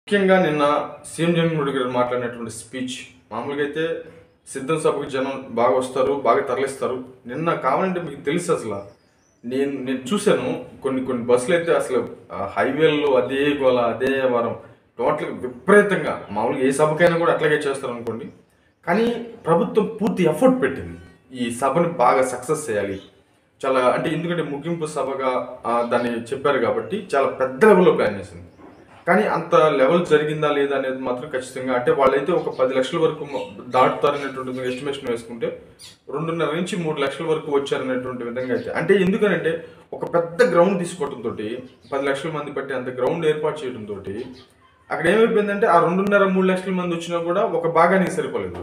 ముఖ్యంగా నిన్న సీఎం జగన్మోహన్ గారు మాట్లాడినటువంటి స్పీచ్ మామూలుగా అయితే సిద్ధం సభకు జనం బాగా వస్తారు బాగా తరలిస్తారు నిన్న కావాలంటే మీకు తెలుసు అసలు నేను నేను చూశాను కొన్ని కొన్ని బస్సులు అయితే అసలు ఆ, హైవేల్లో అదే గోల అదే వారం టోటల్గా విపరీతంగా మామూలుగా ఏ సభకైనా కూడా అట్లాగే చేస్తారు అనుకోండి కానీ ప్రభుత్వం పూర్తి ఎఫర్ట్ పెట్టింది ఈ సభని బాగా సక్సెస్ చేయాలి చాలా అంటే ఎందుకంటే ముగింపు సభగా ఆ, దాన్ని చెప్పారు కాబట్టి చాలా పెద్ద లెవెల్లో ప్లాన్ చేసింది కానీ అంత లెవెల్ జరిగిందా లేదా అనేది మాత్రం ఖచ్చితంగా అంటే వాళ్ళైతే ఒక పది లక్షల వరకు మ- దాటుతారనేటువంటి ఎస్టిమేషన్ వేసుకుంటే రెండున్నర నుంచి మూడు లక్షల వరకు వచ్చారనేటువంటి విధంగా అయితే అంటే ఎందుకనంటే ఒక పెద్ద గ్రౌండ్ తీసుకోవడంతో పది లక్షల మంది పట్టి అంత గ్రౌండ్ ఏర్పాటు చేయడంతో అక్కడ ఏమైపోయిందంటే ఆ రెండున్నర మూడు లక్షల మంది వచ్చినా కూడా ఒక భాగానికి సరిపోలేదు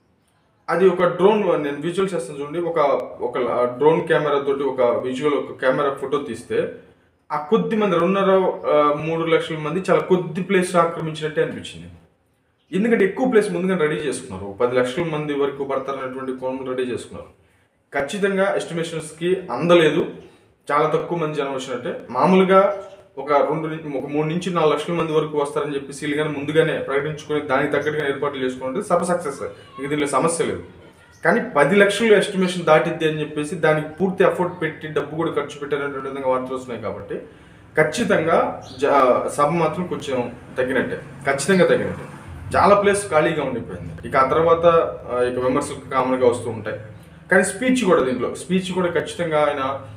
అది ఒక డ్రోన్ నేను విజువల్ చేస్తాను చూడండి ఒక ఒక డ్రోన్ కెమెరా తోటి ఒక విజువల్ ఒక కెమెరా ఫోటో తీస్తే ఆ కొద్ది మంది రెండున్నర ఆ, మూడు లక్షల మంది చాలా కొద్ది ప్లేస్ ఆక్రమించినట్టే అనిపించింది ఎందుకంటే ఎక్కువ ప్లేస్ ముందుగా రెడీ చేసుకున్నారు ఒక పది లక్షల మంది వరకు పడతారనేటువంటి కోణం రెడీ చేసుకున్నారు ఖచ్చితంగా ఎస్టిమేషన్స్కి అందలేదు చాలా తక్కువ మంది జనం వచ్చినట్టే మామూలుగా ఒక రెండు నుంచి ఒక మూడు నుంచి నాలుగు లక్షల మంది వరకు వస్తారని చెప్పి వీళ్ళుగానే ముందుగానే ప్రకటించుకొని దానికి తగ్గట్టుగా ఏర్పాట్లు చేసుకుంటే సభ సక్సెస్ ఇంక దీనిలో సమస్య లేదు కానీ పది లక్షలు ఎస్టిమేషన్ దాటిద్ది అని చెప్పేసి దానికి పూర్తి ఎఫర్ట్ పెట్టి డబ్బు కూడా ఖర్చు పెట్టారనేటువంటి విధంగా వార్తలు వస్తున్నాయి కాబట్టి ఖచ్చితంగా జ- సభ మాత్రం కొంచెం తగ్గినట్టే ఖచ్చితంగా తగ్గినట్టే చాలా ప్లేస్ ఖాళీగా ఉండిపోయింది ఇక ఆ తర్వాత ఆ, ఇక విమర్శలు కామన్గా వస్తూ ఉంటాయి కానీ స్పీచ్ కూడా దీంట్లో స్పీచ్ కూడా ఖచ్చితంగా ఆయన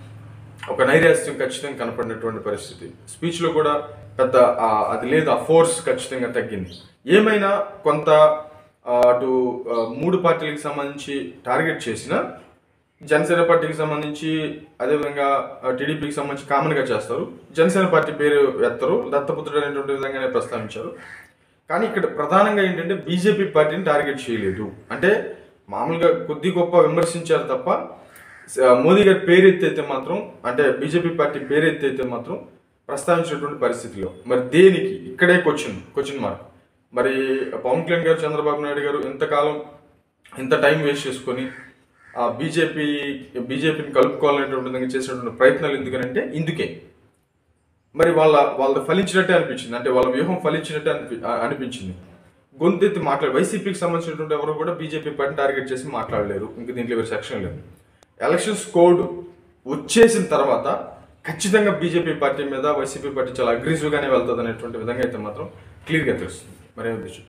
ఒక నైరాశ్యం ఖచ్చితంగా కనపడినటువంటి పరిస్థితి స్పీచ్లో కూడా పెద్ద ఆ, అది లేదు ఆ ఫోర్స్ ఖచ్చితంగా తగ్గింది ఏమైనా కొంత ఆ, అటు ఆ, మూడు పార్టీలకు సంబంధించి టార్గెట్ చేసిన జనసేన పార్టీకి సంబంధించి అదేవిధంగా ఆ, టీడీపీకి సంబంధించి కామన్గా చేస్తారు జనసేన పార్టీ పేరు ఎత్తరు దత్తపుత్రుడు అనేటువంటి విధంగానే ప్రస్తావించారు కానీ ఇక్కడ ప్రధానంగా ఏంటంటే బీజేపీ పార్టీని టార్గెట్ చేయలేదు అంటే మామూలుగా కొద్ది గొప్ప విమర్శించారు తప్ప స- మోదీ గారి పేరు ఎత్తైతే మాత్రం అంటే బీజేపీ పార్టీ పేరు ఎత్తైతే మాత్రం ప్రస్తావించినటువంటి పరిస్థితిలో మరి దేనికి ఇక్కడే క్వశ్చన్ క్వశ్చన్ మార్క్ మరి పవన్ కళ్యాణ్ గారు చంద్రబాబు నాయుడు గారు ఇంతకాలం ఇంత టైం వేస్ట్ చేసుకొని ఆ బీజేపీ బీజేపీని కలుపుకోవాలనేటువంటి విధంగా చేసినటువంటి ప్రయత్నాలు ఎందుకనంటే ఇందుకే మరి వాళ్ళ వాళ్ళ ఫలించినట్టే అనిపించింది అంటే వాళ్ళ వ్యూహం ఫలించినట్టే అనిపి ఆ- అనిపించింది గొంతెత్తి మాట్లాడు వైసీపీకి సంబంధించినటువంటి ఎవరు కూడా బీజేపీ పార్టీని టార్గెట్ చేసి మాట్లాడలేరు ఇంక దీంట్లో ఎవరి సెక్షన్ లేదు ఎలక్షన్స్ కోడ్ వచ్చేసిన తర్వాత ఖచ్చితంగా బీజేపీ పార్టీ మీద వైసీపీ పార్టీ చాలా అగ్రెసివ్గానే వెళ్తుంది అనేటువంటి విధంగా అయితే మాత్రం క్లియర్గా తెలుస్తుంది మరేమి